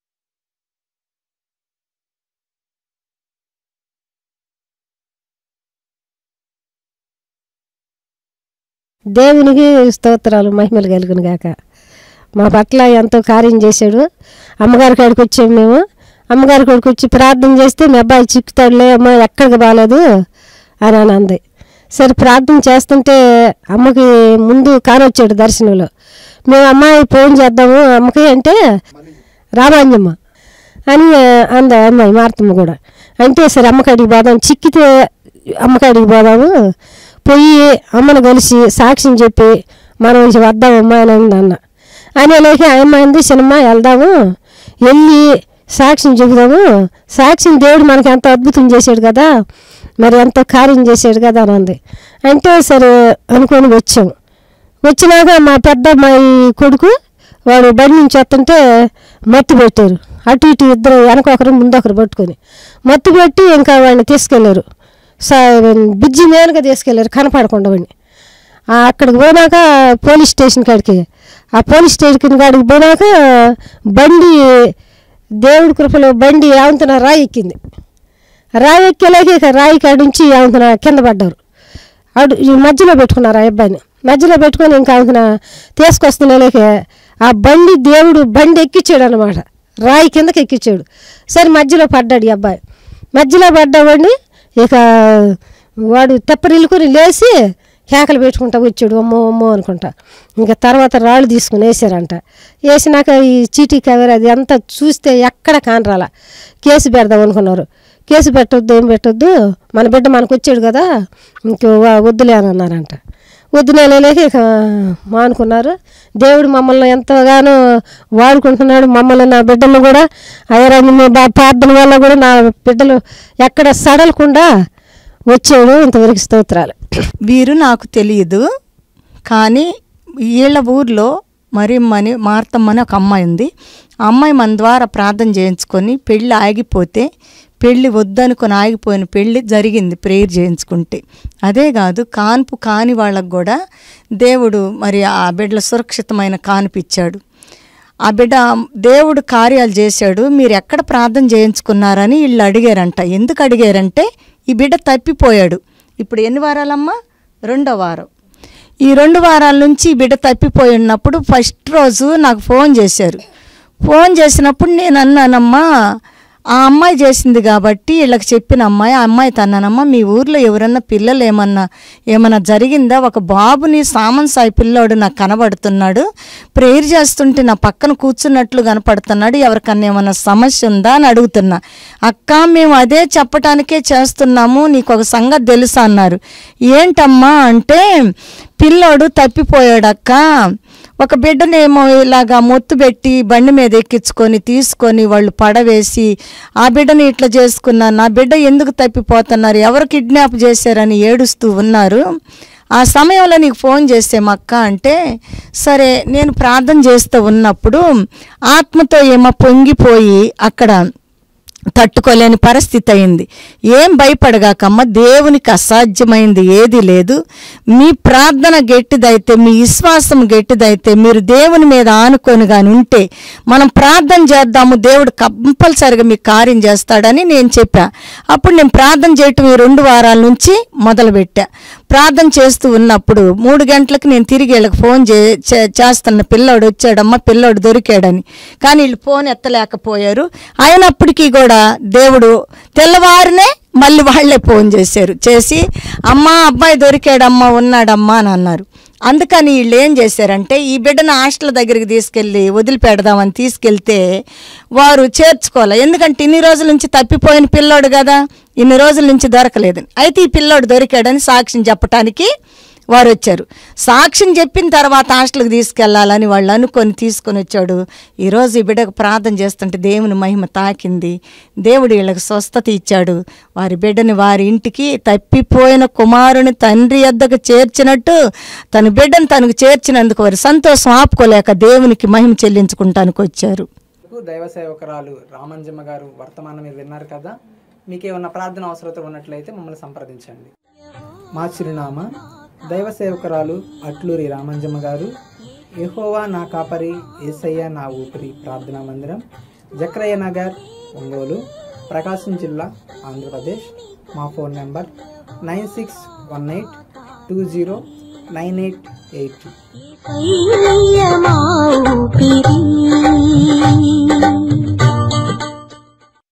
దేవునికి స్తోత్రాలు మహిమలు కలుగును గాక మా పట్ల ఎంతో కార్యం చేశాడు అమ్మగారి కాడికి వచ్చాము మేము అమ్మగారి కాడికి వచ్చి ప్రార్థన చేస్తే మీ అబ్బాయి చిక్కుతాడులే అమ్మ ఎక్కడికి బాగాలేదు అని అని అంది సరే ప్రార్థన చేస్తుంటే అమ్మకి ముందు కానొచ్చాడు దర్శనంలో మేము అమ్మాయి ఫోన్ చేద్దాము అమ్మకి అంటే రామాంజమ్మ అని అంద అమ్మాయి మార్తమ్మ కూడా అంటే సరే అమ్మకాడికి పోదాం చిక్కితే అమ్మకాడికి పోదాము పోయి అమ్మను కలిసి సాక్ష్యం చెప్పి మనం ఇంక వద్దామమ్మా అని అంది అన్న అనేలేక అమ్మ అంది సినిమ వెళ్దాము వెళ్ళి సాక్ష్యం చెబుదాము సాక్ష్యం దేవుడు మనకి ఎంత అద్భుతం చేశాడు కదా మరి ఎంత కార్యం చేశాడు కదా అని అంది అంటే సరే అనుకొని వచ్చాము వచ్చినాక మా పెద్ద అమ్మాయి కొడుకు వాడు బండి నుంచి వస్తుంటే మత్తు పెట్టారు అటు ఇటు ఇద్దరు వెనక ఒకరు ముందు ఒకరు పట్టుకొని మత్తు పెట్టి ఇంకా వాడిని తీసుకెళ్ళారు సా బిజ్జి మేలుగా తీసుకెళ్ళారు కనపడకుండా వాడిని ఆ అక్కడికి పోయినాక పోలీస్ స్టేషన్ కాడికి ఆ పోలీస్ స్టేషన్ కాడికి పోయినాక బండి దేవుడి కృపలో బండి ఆవంతున రాయి ఎక్కింది రాయి ఎక్కేలాగే ఇక రాయి కాడి నుంచి ఆవంతున కింద పడ్డారు అడు ఈ మధ్యలో పెట్టుకున్నారు ఆ అబ్బాయిని మధ్యలో పెట్టుకొని ఇంకా ఆమె తీసుకొస్తున్నలేక ఆ బండి దేవుడు బండి ఎక్కించాడు అనమాట రాయి కిందకి ఎక్కించాడు సరే మధ్యలో పడ్డాడు ఈ అబ్బాయి మధ్యలో పడ్డావాడిని ఇక వాడు తెప్పరిల్లుకొని లేచి కేకలు పెట్టుకుంటా వచ్చాడు అమ్మో అమ్మో అనుకుంటా ఇంకా తర్వాత రాళ్ళు తీసుకుని వేసారంట వేసినాక ఈ చీటీ కవర్ అది అంతా చూస్తే ఎక్కడ కానరాల కేసు పెడదాం అనుకున్నారు కేసు పెట్టొద్దు ఏం పెట్టొద్దు మన బిడ్డ మనకు వచ్చాడు కదా ఇంకో వా- వద్దులే అని అన్నారంట వద్దులే లేక ఇక మానుకున్నారు దేవుడు మమ్మల్ని ఎంతగానో వాడుకుంటున్నాడు మమ్మల్ని నా బిడ్డలను కూడా అయ్యారా మీ బా- ప్రార్థన వల్ల కూడా నా బిడ్డలు ఎక్కడ సడలకుండా వచ్చాడు ఇంతవరకు స్తోత్రాలు వీరు నాకు తెలియదు కానీ వీళ్ళ ఊర్లో మరియమ్మని మార్తమ్మని ఒక అమ్మాయి ఉంది ఆ అమ్మాయి మన ద్వారా ప్రార్థన చేయించుకొని పెళ్ళి ఆగిపోతే పెళ్ళి వద్దనుకొని ఆగిపోయిన పెళ్ళి జరిగింది ప్రేయర్ చేయించుకుంటే అదే కాదు కాన్పు కాని వాళ్ళకు కూడా దేవుడు మరి ఆ బిడ్డల సురక్షితమైన కాన్పు ఇచ్చాడు ఆ బిడ్డ దేవుడు కార్యాలు చేశాడు మీరు ఎక్కడ ప్రార్థన చేయించుకున్నారని వీళ్ళు అడిగారంట ఎందుకు అడిగారంటే ఈ బిడ్డ తప్పిపోయాడు ఇప్పుడు ఎన్ని వారాలమ్మా రెండో వారం ఈ రెండు వారాల నుంచి ఈ బిడ్డ తప్పిపోయి ఉన్నప్పుడు ఫస్ట్ రోజు నాకు ఫోన్ చేశారు ఫోన్ చేసినప్పుడు నేను అన్నానమ్మా ఆ అమ్మాయి చేసింది కాబట్టి వీళ్ళకి చెప్పిన అమ్మాయి ఆ అమ్మాయి తన్నానమ్మా మీ ఊర్లో ఎవరన్నా పిల్లలు ఏమన్నా ఏమన్నా జరిగిందా ఒక బాబుని సామన్ సాయి పిల్లోడు నాకు కనబడుతున్నాడు ప్రేయర్ చేస్తుంటే నా పక్కన కూర్చున్నట్లు కనపడుతున్నాడు ఎవరికన్నా ఏమన్నా సమస్య ఉందా అని అడుగుతున్నా అక్క మేము అదే చెప్పటానికే చేస్తున్నాము నీకు ఒక సంగతి తెలుసా అన్నారు ఏంటమ్మా అంటే పిల్లోడు తప్పిపోయాడక్క ఒక బిడ్డనేమో ఇలాగా మొత్తు పెట్టి బండి మీద ఎక్కించుకొని తీసుకొని వాళ్ళు పడవేసి ఆ బిడ్డని ఇట్లా చేసుకున్నాను నా బిడ్డ ఎందుకు తప్పిపోతున్నారు ఎవరు కిడ్నాప్ చేశారని ఏడుస్తూ ఉన్నారు ఆ సమయంలో నీకు ఫోన్ చేసేమక్క అంటే సరే నేను ప్రార్థన చేస్తూ ఉన్నప్పుడు ఆత్మతో ఏమో పొంగిపోయి అక్కడ తట్టుకోలేని పరిస్థితి అయింది ఏం భయపడగాకమ్మ దేవునికి అసాధ్యమైంది ఏది లేదు మీ ప్రార్థన గట్టిదైతే మీ విశ్వాసం గట్టిదైతే మీరు దేవుని మీద ఆనుకొని కానీ ఉంటే మనం ప్రార్థన చేద్దాము దేవుడు కంపల్సరిగా మీకు కార్యం చేస్తాడని నేను చెప్పా అప్పుడు నేను ప్రార్థన చేయటం ఈ రెండు వారాల నుంచి మొదలుపెట్టా ప్రార్థన చేస్తూ ఉన్నప్పుడు మూడు గంటలకు నేను తిరిగి వీళ్ళకి ఫోన్ చే చే- చేస్తున్న పిల్లోడు వచ్చాడమ్మా పిల్లోడు దొరికాడని కానీ వీళ్ళు ఫోన్ ఎత్తలేకపోయారు అయినప్పటికీ కూడా దేవుడు తెల్లవారినే మళ్ళీ వాళ్ళే ఫోన్ చేశారు చేసి అమ్మా అబ్బాయి దొరికాడమ్మా ఉన్నాడమ్మా అని అన్నారు అందుకని వీళ్ళు ఏం చేశారంటే ఈ బిడ్డను హాస్టల్ దగ్గరికి తీసుకెళ్ళి వదిలిపెడదామని తీసుకెళ్తే వారు చేర్చుకోవాలి ఎందుకంటే ఇన్ని రోజుల నుంచి తప్పిపోయిన పిల్లోడు కదా ఇన్ని రోజుల నుంచి దొరకలేదు అయితే ఈ పిల్లోడు దొరికాడని సాక్ష్యం చెప్పటానికి వారు వచ్చారు సాక్ష్యం చెప్పిన తర్వాత హాస్టల్కి తీసుకెళ్లాలని వాళ్ళు అనుకొని తీసుకొని వచ్చాడు ఈరోజు ఈ బిడ్డకు ప్రార్థన చేస్తుంటే దేవుని మహిమ తాకింది దేవుడు వీళ్ళకి స్వస్థత ఇచ్చాడు వారి బిడ్డని వారి ఇంటికి తప్పిపోయిన కుమారుని తండ్రి వద్దకు చేర్చినట్టు తన బిడ్డను తనకు చేర్చినందుకు వారి సంతోషం ఆపుకోలేక దేవునికి మహిమ చెల్లించుకుంటానికి వచ్చారు దైవ సేవకురాలు రామంజమ్మ గారు వర్తమానం మీరు విన్నారు కదా మీకు ఏమన్నా ప్రార్థన అవసరత ఉన్నట్లయితే మమ్మల్ని సంప్రదించండి మా చిరునామా దైవ సేవకురాలు అట్లూరి రామంజమ్మ గారు యెహోవా నా కాపరి ఏసయ్య నా ఊపిరి ప్రార్థనా మందిరం జక్రయ్య నగర్ ఒంగోలు ప్రకాశం జిల్లా ఆంధ్రప్రదేశ్ మా phone number nine six one eight two zero nine eight eight two అయ్యమా ఊపిరి